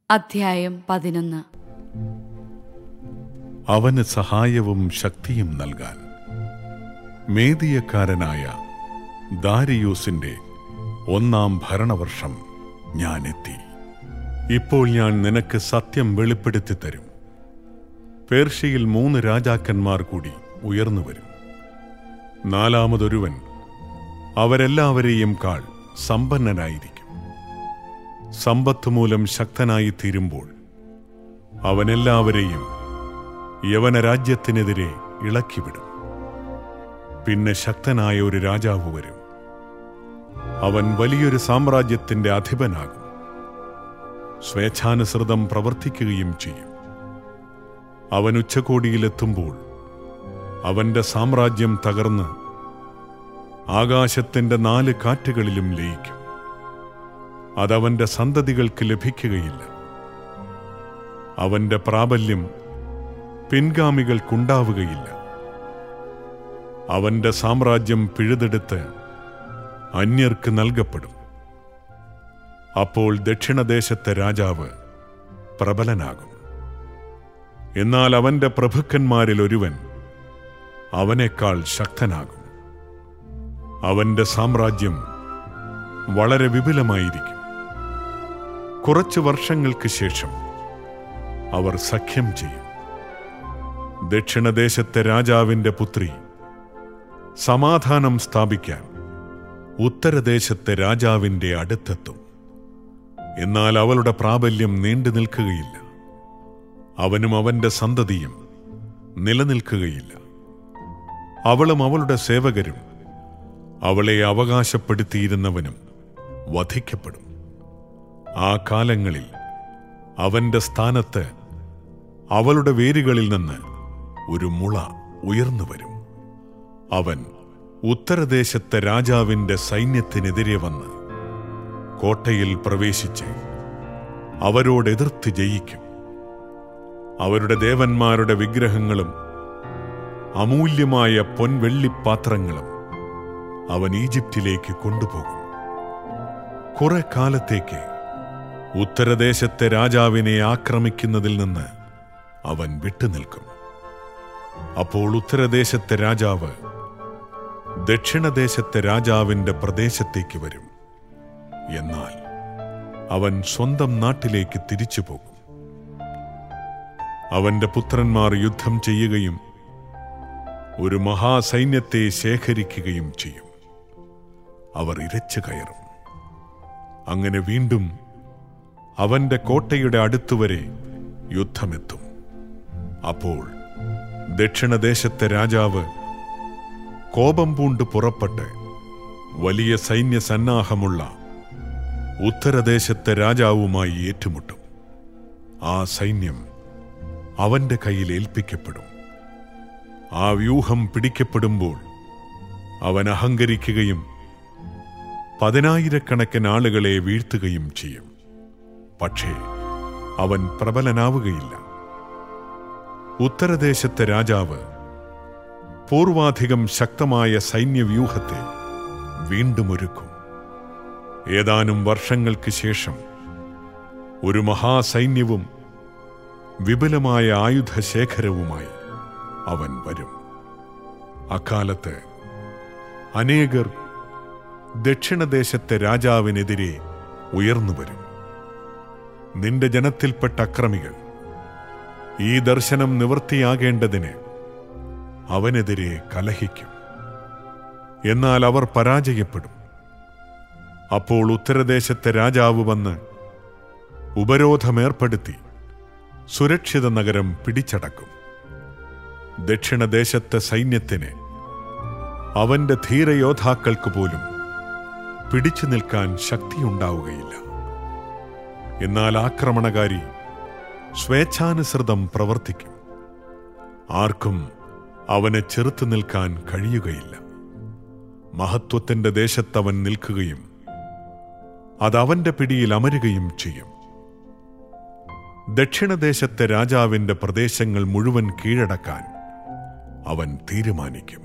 അധ്യായം പതിനൊന്ന് അവന് സഹായവും ശക്തിയും നൽകാൻ മേദിയക്കാരനായ ദാരിയൂസിന്റെ ഒന്നാം ഭരണവർഷം ഞാൻ എത്തി ഇപ്പോൾ ഞാൻ നിനക്ക് സത്യം വെളിപ്പെടുത്തി തരും പേർഷ്യയിൽ മൂന്ന് രാജാക്കന്മാർ കൂടി ഉയർന്നു വരും നാലാമതൊരുവൻ അവരെല്ലാവരെയും കാൾ സമ്പന്നനായിരിക്കും സമ്പത്ത് മൂലം ശക്തനായി തീരുമ്പോൾ അവനെല്ലാവരെയും യവന രാജ്യത്തിനെതിരെ ഇളക്കിവിടും പിന്നെ ശക്തനായ ഒരു രാജാവ് വരും അവൻ വലിയൊരു സാമ്രാജ്യത്തിന്റെ അധിപനാകും സ്വേച്ഛാനുസൃതം പ്രവർത്തിക്കുകയും ചെയ്യും അവൻ ഉച്ചകോടിയിലെത്തുമ്പോൾ അവന്റെ സാമ്രാജ്യം തകർന്ന് ആകാശത്തിന്റെ നാല് കാറ്റുകളിലും ലയിക്കും അതവന്റെ സന്തതികൾക്ക് ലഭിക്കുകയില്ല അവന്റെ പ്രാബല്യം പിൻഗാമികൾക്കുണ്ടാവുകയില്ല അവന്റെ സാമ്രാജ്യം പിഴുതെടുത്ത് അന്യർക്ക് നൽകപ്പെടും അപ്പോൾ ദക്ഷിണദേശത്തെ രാജാവ് പ്രബലനാകും എന്നാൽ അവന്റെ പ്രഭുക്കന്മാരിൽ ഒരുവൻ അവനേക്കാൾ ശക്തനാകും അവന്റെ സാമ്രാജ്യം വളരെ വിപുലമായിരിക്കും കുറച്ചു വർഷങ്ങൾക്ക് ശേഷം അവർ സഖ്യം ചെയ്യും ദക്ഷിണദേശത്തെ രാജാവിന്റെ പുത്രി സമാധാനം സ്ഥാപിക്കാൻ ഉത്തരദേശത്തെ രാജാവിന്റെ അടുത്തെത്തും എന്നാൽ അവളുടെ പ്രാബല്യം നീണ്ടു നിൽക്കുകയില്ല അവനും അവന്റെ സന്തതിയും നിലനിൽക്കുകയില്ല അവളും അവളുടെ സേവകരും അവളെ അവകാശപ്പെടുത്തിയിരുന്നവനും വധിക്കപ്പെടും ആ കാലങ്ങളിൽ അവന്റെ സ്ഥാനത്ത് അവളുടെ വേരുകളിൽ നിന്ന് ഒരു മുള ഉയർന്നു വരും അവൻ ഉത്തരദേശത്തെ രാജാവിന്റെ സൈന്യത്തിനെതിരെ വന്ന് കോട്ടയിൽ പ്രവേശിച്ച് അവരോട് എതിർത്ത് ജയിക്കും അവരുടെ ദേവന്മാരുടെ വിഗ്രഹങ്ങളും അമൂല്യമായ പൊൻവെള്ളിപ്പാത്രങ്ങളും അവൻ ഈജിപ്തിലേക്ക് കൊണ്ടുപോകും കുറെ കാലത്തേക്ക് ഉത്തരദേശത്തെ രാജാവിനെ ആക്രമിക്കുന്നതിൽ നിന്ന് അവൻ വിട്ടുനിൽക്കും അപ്പോൾ ഉത്തരദേശത്തെ രാജാവ് ദക്ഷിണദേശത്തെ രാജാവിന്റെ പ്രദേശത്തേക്ക് വരും എന്നാൽ അവൻ സ്വന്തം നാട്ടിലേക്ക് തിരിച്ചു പോകും അവന്റെ പുത്രന്മാർ യുദ്ധം ചെയ്യുകയും ഒരു മഹാസൈന്യത്തെ ശേഖരിക്കുകയും ചെയ്യും അവർ ഇരച്ചു കയറും അങ്ങനെ വീണ്ടും അവന്റെ കോട്ടയുടെ അടുത്തുവരെ യുദ്ധമെത്തും അപ്പോൾ ദക്ഷിണദേശത്തെ രാജാവ് കോപം പൂണ്ട് പുറപ്പെട്ട് വലിയ സൈന്യ സന്നാഹമുള്ള ഉത്തരദേശത്തെ രാജാവുമായി ഏറ്റുമുട്ടും ആ സൈന്യം അവന്റെ കയ്യിൽ ഏൽപ്പിക്കപ്പെടും ആ വ്യൂഹം പിടിക്കപ്പെടുമ്പോൾ അവൻ അഹങ്കരിക്കുകയും പതിനായിരക്കണക്കിന് ആളുകളെ വീഴ്ത്തുകയും ചെയ്യും പക്ഷേ അവൻ പ്രബലനാവുകയില്ല ഉത്തരദേശത്തെ രാജാവ് പൂർവാധികം ശക്തമായ സൈന്യവ്യൂഹത്തെ വീണ്ടും ഒരുക്കും ഏതാനും വർഷങ്ങൾക്ക് ശേഷം ഒരു മഹാസൈന്യവും വിപുലമായ ആയുധശേഖരവുമായി അവൻ വരും അക്കാലത്ത് അനേകർ ദക്ഷിണദേശത്തെ രാജാവിനെതിരെ ഉയർന്നു വരും നിന്റെ ജനത്തിൽപ്പെട്ട അക്രമികൾ ഈ ദർശനം നിവൃത്തിയാകേണ്ടതിന് അവനെതിരെ കലഹിക്കും എന്നാൽ അവർ പരാജയപ്പെടും അപ്പോൾ ഉത്തരദേശത്തെ രാജാവ് വന്ന് ഉപരോധമേർപ്പെടുത്തി സുരക്ഷിത നഗരം പിടിച്ചടക്കും ദക്ഷിണദേശത്തെ സൈന്യത്തിന് അവന്റെ ധീരയോദ്ധാക്കൾക്ക് പോലും പിടിച്ചു നിൽക്കാൻ ശക്തിയുണ്ടാവുകയില്ല എന്നാൽ ആക്രമണകാരി സ്വേച്ഛാനുസൃതം പ്രവർത്തിക്കും ആർക്കും അവനെ ചെറുത്തു നിൽക്കാൻ കഴിയുകയില്ല മഹത്വത്തിന്റെ ദേശത്തവൻ നിൽക്കുകയും അതവന്റെ പിടിയിൽ അമരുകയും ചെയ്യും ദക്ഷിണദേശത്തെ രാജാവിന്റെ പ്രദേശങ്ങൾ മുഴുവൻ കീഴടക്കാൻ അവൻ തീരുമാനിക്കും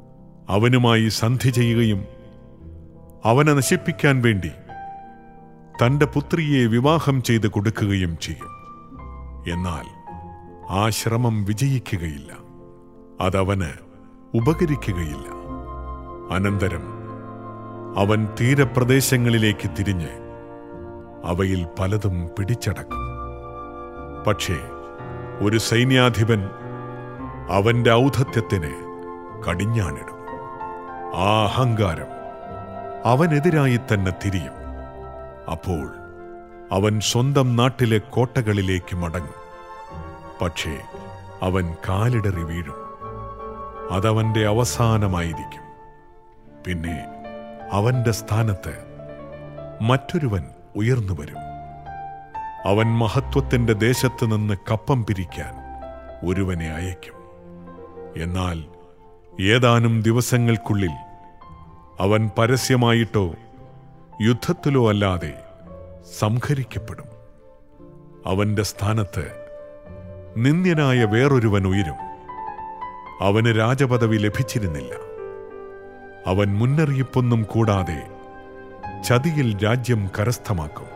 അവനുമായി സന്ധി ചെയ്യുകയും അവനെ നശിപ്പിക്കാൻ വേണ്ടി തന്റെ പുത്രിയെ വിവാഹം ചെയ്ത് കൊടുക്കുകയും ചെയ്യും എന്നാൽ ആ ശ്രമം വിജയിക്കുകയില്ല അതവന് ഉപകരിക്കുകയില്ല അനന്തരം അവൻ തീരപ്രദേശങ്ങളിലേക്ക് തിരിഞ്ഞ് അവയിൽ പലതും പിടിച്ചടക്കും പക്ഷേ ഒരു സൈന്യാധിപൻ അവന്റെ ഔദ്ധത്യത്തിന് കടിഞ്ഞാണിടും ആ അഹങ്കാരം അവനെതിരായി തന്നെ തിരിയും അപ്പോൾ അവൻ സ്വന്തം നാട്ടിലെ കോട്ടകളിലേക്ക് മടങ്ങും പക്ഷേ അവൻ കാലിടറി വീഴും അതവന്റെ അവസാനമായിരിക്കും പിന്നെ അവന്റെ സ്ഥാനത്ത് മറ്റൊരുവൻ ഉയർന്നു വരും അവൻ മഹത്വത്തിന്റെ ദേശത്ത് നിന്ന് കപ്പം പിരിക്കാൻ ഒരുവനെ അയക്കും എന്നാൽ ഏതാനും ദിവസങ്ങൾക്കുള്ളിൽ അവൻ പരസ്യമായിട്ടോ യുദ്ധത്തിലോ അല്ലാതെ സംഹരിക്കപ്പെടും അവന്റെ സ്ഥാനത്ത് നിന്ദ്യനായ വേറൊരുവൻ ഉയരും അവന് രാജപദവി ലഭിച്ചിരുന്നില്ല അവൻ മുന്നറിയിപ്പൊന്നും കൂടാതെ ചതിയിൽ രാജ്യം കരസ്ഥമാക്കും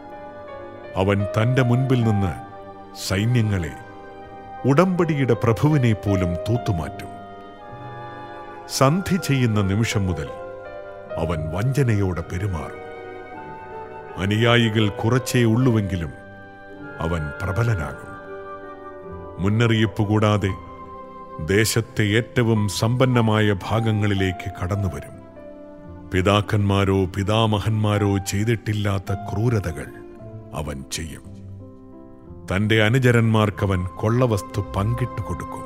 അവൻ തന്റെ മുൻപിൽ നിന്ന് സൈന്യങ്ങളെ ഉടമ്പടിയുടെ പ്രഭുവിനെ പോലും തൂത്തുമാറ്റും സന്ധി ചെയ്യുന്ന നിമിഷം മുതൽ അവൻ വഞ്ചനയോടെ പെരുമാറും അനുയായികൾ കുറച്ചേ ഉള്ളുവെങ്കിലും അവൻ പ്രബലനാകും മുന്നറിയിപ്പ് കൂടാതെ ദേശത്തെ ഏറ്റവും സമ്പന്നമായ ഭാഗങ്ങളിലേക്ക് കടന്നുവരും പിതാക്കന്മാരോ പിതാമഹന്മാരോ ചെയ്തിട്ടില്ലാത്ത ക്രൂരതകൾ അവൻ ചെയ്യും തന്റെ അനുചരന്മാർക്കവൻ കൊള്ളവസ്തു പങ്കിട്ടു കൊടുക്കും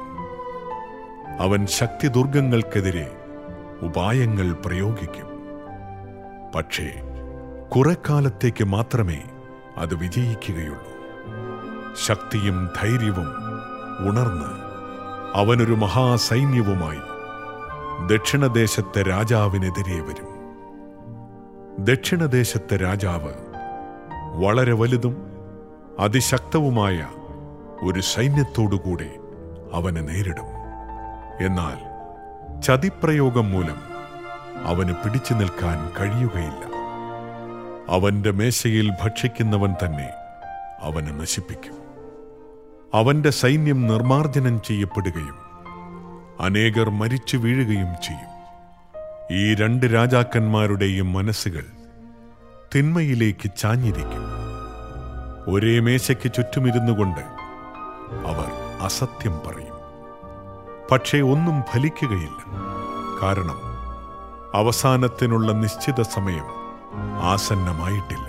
അവൻ ശക്തി ദുർഗങ്ങൾക്കെതിരെ ഉപായങ്ങൾ പ്രയോഗിക്കും പക്ഷേ കുറെക്കാലത്തേക്ക് മാത്രമേ അത് വിജയിക്കുകയുള്ളൂ ശക്തിയും ധൈര്യവും ഉണർന്ന് അവനൊരു മഹാസൈന്യവുമായി ദക്ഷിണദേശത്തെ രാജാവിനെതിരെ വരും ദക്ഷിണദേശത്തെ രാജാവ് വളരെ വലുതും അതിശക്തവുമായ ഒരു സൈന്യത്തോടുകൂടെ അവനെ നേരിടും എന്നാൽ ചതിപ്രയോഗം മൂലം അവന് പിടിച്ചു നിൽക്കാൻ കഴിയുകയില്ല അവന്റെ മേശയിൽ ഭക്ഷിക്കുന്നവൻ തന്നെ അവനെ നശിപ്പിക്കും അവന്റെ സൈന്യം നിർമാർജനം ചെയ്യപ്പെടുകയും അനേകർ മരിച്ചു വീഴുകയും ചെയ്യും ഈ രണ്ട് രാജാക്കന്മാരുടെയും മനസ്സുകൾ തിന്മയിലേക്ക് ചാഞ്ഞിരിക്കും ഒരേ മേശയ്ക്ക് ചുറ്റുമിരുന്നു കൊണ്ട് അവർ അസത്യം പറയും പക്ഷേ ഒന്നും ഫലിക്കുകയില്ല കാരണം അവസാനത്തിനുള്ള നിശ്ചിത സമയം ആസന്നമായിട്ടില്ല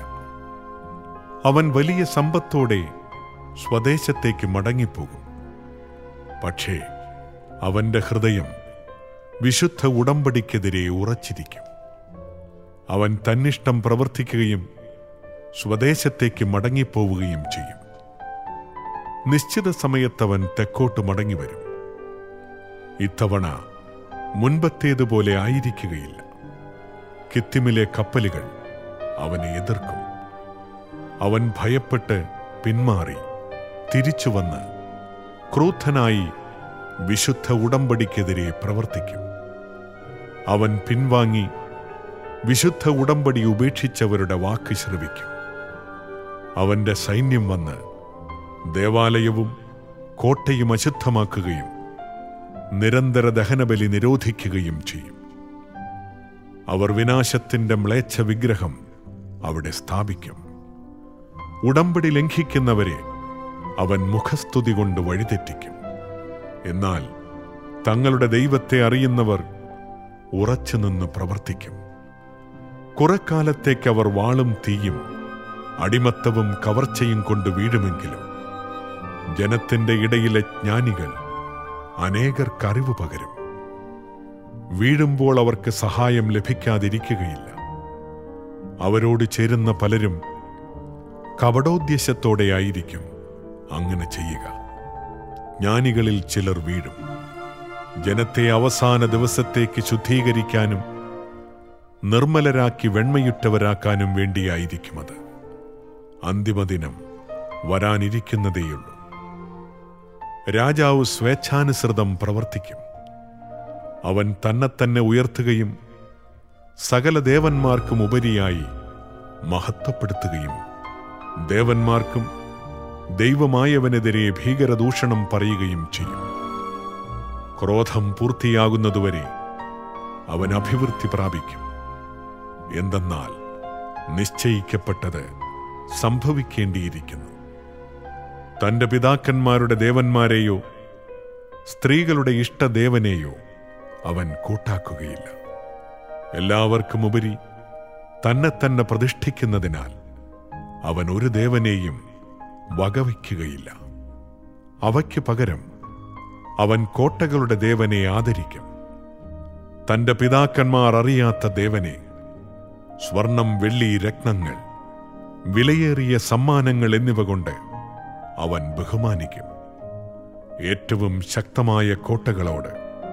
അവൻ വലിയ സമ്പത്തോടെ സ്വദേശത്തേക്ക് മടങ്ങിപ്പോകും പക്ഷേ അവന്റെ ഹൃദയം വിശുദ്ധ ഉടമ്പടിക്കെതിരെ ഉറച്ചിരിക്കും അവൻ തന്നിഷ്ടം പ്രവർത്തിക്കുകയും സ്വദേശത്തേക്ക് മടങ്ങിപ്പോവുകയും ചെയ്യും നിശ്ചിത സമയത്തവൻ തെക്കോട്ട് മടങ്ങിവരും ഇത്തവണ മുൻപത്തേതുപോലെ ആയിരിക്കുകയില്ല കിത്തിമിലെ കപ്പലുകൾ അവനെ എതിർക്കും അവൻ ഭയപ്പെട്ട് പിന്മാറി തിരിച്ചു വന്ന് ക്രൂദ്ധനായി വിശുദ്ധ ഉടമ്പടിക്കെതിരെ പ്രവർത്തിക്കും അവൻ പിൻവാങ്ങി വിശുദ്ധ ഉടമ്പടി ഉപേക്ഷിച്ചവരുടെ വാക്ക് ശ്രവിക്കും അവന്റെ സൈന്യം വന്ന് ദേവാലയവും കോട്ടയും അശുദ്ധമാക്കുകയും നിരന്തര ദഹനബലി നിരോധിക്കുകയും ചെയ്യും അവർ വിനാശത്തിന്റെ മ്ലേച്ഛ വിഗ്രഹം അവിടെ സ്ഥാപിക്കും ഉടമ്പടി ലംഘിക്കുന്നവരെ അവൻ മുഖസ്തുതി കൊണ്ട് വഴിതെറ്റിക്കും എന്നാൽ തങ്ങളുടെ ദൈവത്തെ അറിയുന്നവർ ഉറച്ചുനിന്ന് പ്രവർത്തിക്കും കുറക്കാലത്തേക്ക് അവർ വാളും തീയും അടിമത്തവും കവർച്ചയും കൊണ്ട് വീഴുമെങ്കിലും ജനത്തിന്റെ ഇടയിലെ ജ്ഞാനികൾ അനേകർക്ക് അറിവ് പകരും വീഴുമ്പോൾ അവർക്ക് സഹായം ലഭിക്കാതിരിക്കുകയില്ല അവരോട് ചേരുന്ന പലരും കപടോദ്ദേശത്തോടെയായിരിക്കും അങ്ങനെ ചെയ്യുക ജ്ഞാനികളിൽ ചിലർ വീഴും ജനത്തെ അവസാന ദിവസത്തേക്ക് ശുദ്ധീകരിക്കാനും നിർമ്മലരാക്കി വെണ്മയുറ്റവരാക്കാനും വേണ്ടിയായിരിക്കും അത് അന്തിമദിനം വരാനിരിക്കുന്നതേയുള്ളൂ രാജാവ് സ്വേച്ഛാനുസൃതം പ്രവർത്തിക്കും അവൻ തന്നെ തന്നെ ഉയർത്തുകയും സകല ദേവന്മാർക്കും ഉപരിയായി മഹത്വപ്പെടുത്തുകയും ദേവന്മാർക്കും ദൈവമായവനെതിരെ ഭീകരദൂഷണം പറയുകയും ചെയ്യും ക്രോധം പൂർത്തിയാകുന്നതുവരെ അവൻ അഭിവൃദ്ധി പ്രാപിക്കും എന്തെന്നാൽ നിശ്ചയിക്കപ്പെട്ടത് സംഭവിക്കേണ്ടിയിരിക്കുന്നു തന്റെ പിതാക്കന്മാരുടെ ദേവന്മാരെയോ സ്ത്രീകളുടെ ഇഷ്ടദേവനെയോ അവൻ കൂട്ടാക്കുകയില്ല എല്ലാവർക്കും ഉപരി തന്നെ തന്നെ പ്രതിഷ്ഠിക്കുന്നതിനാൽ അവൻ ഒരു ദേവനെയും വകവയ്ക്കുകയില്ല അവയ്ക്ക് പകരം അവൻ കോട്ടകളുടെ ദേവനെ ആദരിക്കും തന്റെ പിതാക്കന്മാർ അറിയാത്ത ദേവനെ സ്വർണം വെള്ളി രത്നങ്ങൾ വിലയേറിയ സമ്മാനങ്ങൾ എന്നിവ കൊണ്ട് അവൻ ബഹുമാനിക്കും ഏറ്റവും ശക്തമായ കോട്ടകളോട്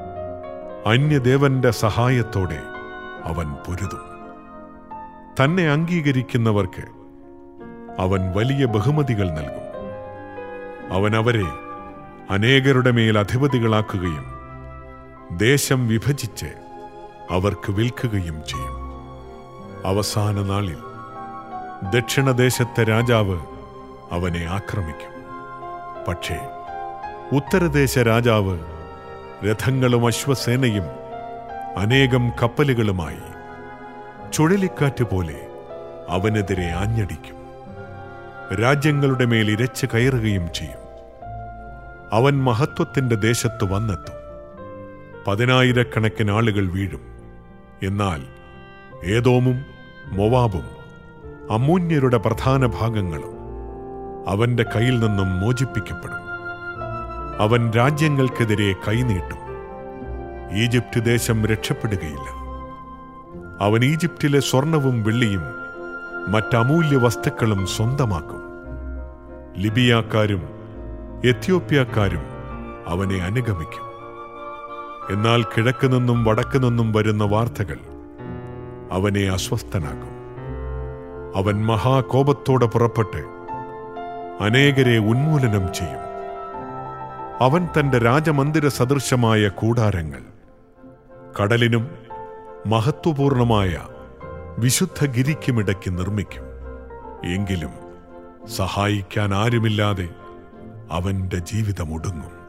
അന്യദേവന്റെ സഹായത്തോടെ അവൻ പൊരുതും തന്നെ അംഗീകരിക്കുന്നവർക്ക് അവൻ വലിയ ബഹുമതികൾ നൽകും അവൻ അവരെ അനേകരുടെ മേൽ അധിപതികളാക്കുകയും ദേശം വിഭജിച്ച് അവർക്ക് വിൽക്കുകയും ചെയ്യും അവസാന നാളിൽ ദക്ഷിണദേശത്തെ രാജാവ് അവനെ ആക്രമിക്കും പക്ഷേ ഉത്തരദേശ രാജാവ് രഥങ്ങളും അശ്വസേനയും അനേകം കപ്പലുകളുമായി ചുഴലിക്കാറ്റ് പോലെ അവനെതിരെ ആഞ്ഞടിക്കും രാജ്യങ്ങളുടെ മേൽ ഇരച്ച് കയറുകയും ചെയ്യും അവൻ മഹത്വത്തിന്റെ ദേശത്ത് വന്നെത്തും പതിനായിരക്കണക്കിന് ആളുകൾ വീഴും എന്നാൽ ഏതോമും മൊവാബും അമൂന്യരുടെ പ്രധാന ഭാഗങ്ങളും അവന്റെ കയ്യിൽ നിന്നും മോചിപ്പിക്കപ്പെടും അവൻ രാജ്യങ്ങൾക്കെതിരെ കൈനീട്ടും ഈജിപ്റ്റ് ദേശം രക്ഷപ്പെടുകയില്ല അവൻ ഈജിപ്തിലെ സ്വർണവും വെള്ളിയും മറ്റമൂല്യ വസ്തുക്കളും സ്വന്തമാക്കും ലിബിയാക്കാരും എത്യോപ്യക്കാരും അവനെ അനുഗമിക്കും എന്നാൽ കിഴക്ക് നിന്നും വടക്ക് നിന്നും വരുന്ന വാർത്തകൾ അവനെ അസ്വസ്ഥനാക്കും അവൻ മഹാകോപത്തോടെ പുറപ്പെട്ട് അനേകരെ ഉന്മൂലനം ചെയ്യും അവൻ തന്റെ രാജമന്ദിര സദൃശമായ കൂടാരങ്ങൾ കടലിനും മഹത്വപൂർണമായ വിശുദ്ധ ഗിരിക്കുമിടയ്ക്ക് നിർമ്മിക്കും എങ്കിലും സഹായിക്കാൻ ആരുമില്ലാതെ അവന്റെ ജീവിതം ഒടുങ്ങും